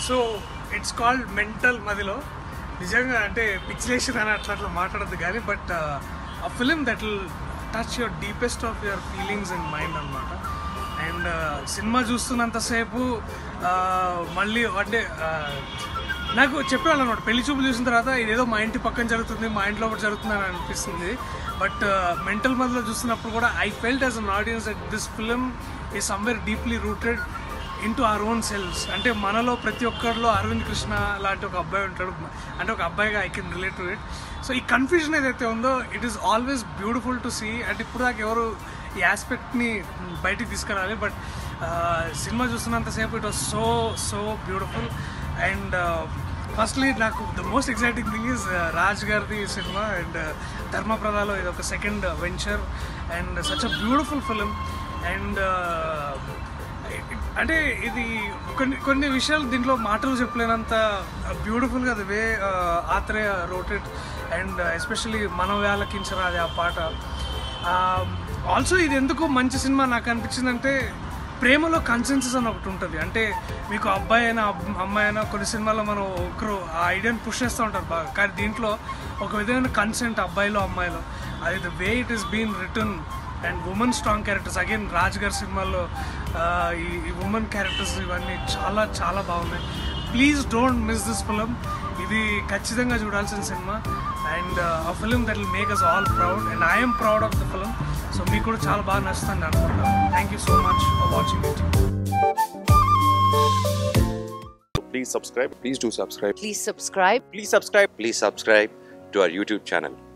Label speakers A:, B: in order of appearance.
A: So it's called mental మదిలో నిజంగా అంటే పిక్చలేషన్ అని అట్లా అట్లా మాట్లాడద్దు కానీ but uh film that will touch your deepest of your feelings and mind అనమాట అండ్ సినిమా చూస్తున్నంతసేపు ఆ, మళ్ళీ అంటే ఆ, నాకు చెప్పేవాళ్ళు అనమాట పెళ్లి చూపులు చూసిన తర్వాత ఇదేదో మా ఇంటి పక్కన జరుగుతుంది మా ఇంట్లో ఒకటి జరుగుతుంది అని అనిపిస్తుంది బట్ మెంటల్ మధ్యలో చూస్తున్నప్పుడు కూడా I felt as an audience that this film is somewhere deeply rooted into our own selves అంటే మనలో ప్రతి ఒక్కరిలో అరవింద్ కృష్ణ లాంటి ఒక అబ్బాయి ఉంటాడు అంటే ఒక అబ్బాయిగా I can relate to it so ఈ కన్ఫ్యూజన్ ఏదైతే ఉందో it is always beautiful to see and ఇప్పుడు దాకా ఎవరు ఈ ఆస్పెక్ట్ని బయటికి తీసుకురాలి బట్ సినిమా చూస్తున్నంతసేపు it was so so beautiful and firstly నాకు the most exciting thing is Raj గారిది సినిమా అండ్ ధర్మప్రదాలో ఇది ఒక second venture and such a beautiful film and అంటే ఇది కొన్ని కొన్ని విషయాలు దీంట్లో మాటలు చెప్పలేనంత బ్యూటిఫుల్గా the way Athreya wrote it and especially మన వేలకించరా అది ఆ పాట ఆల్సో ఇది ఎందుకు మంచి సినిమా నాకు అనిపించిందంటే ప్రేమలో కన్సెన్సెస్ అని ఒకటి ఉంటుంది అంటే మీకు అబ్బాయి అయినా అబ్- అమ్మాయి అయినా కొన్ని సినిమాల్లో మనం ఒకరు ఆ ఐడియాని పుష్ చేస్తూ ఉంటారు బాగా కానీ దీంట్లో ఒక విధమైన కన్సెంట్ అబ్బాయిలో అమ్మాయిలో అది the way it is been written and women strong characters again Raj గారి సినిమాల్లో ఆ, ఈ ఈ ఉమెన్ క్యారెక్టర్స్ ఇవన్నీ చాలా చాలా బాగున్నాయి please don't miss this film ఇది ఖచ్చితంగా చూడాల్సిన సినిమా and uh film that will make us all proud and I'm proud of the film so మీకు కూడా చాలా బాగా నచ్చుతుంది అనుకుంటాను thank you so much for watching it
B: Please subscribe.
C: Please do subscribe.
D: Please subscribe.
C: Please subscribe. Please subscribe to our YouTube channel.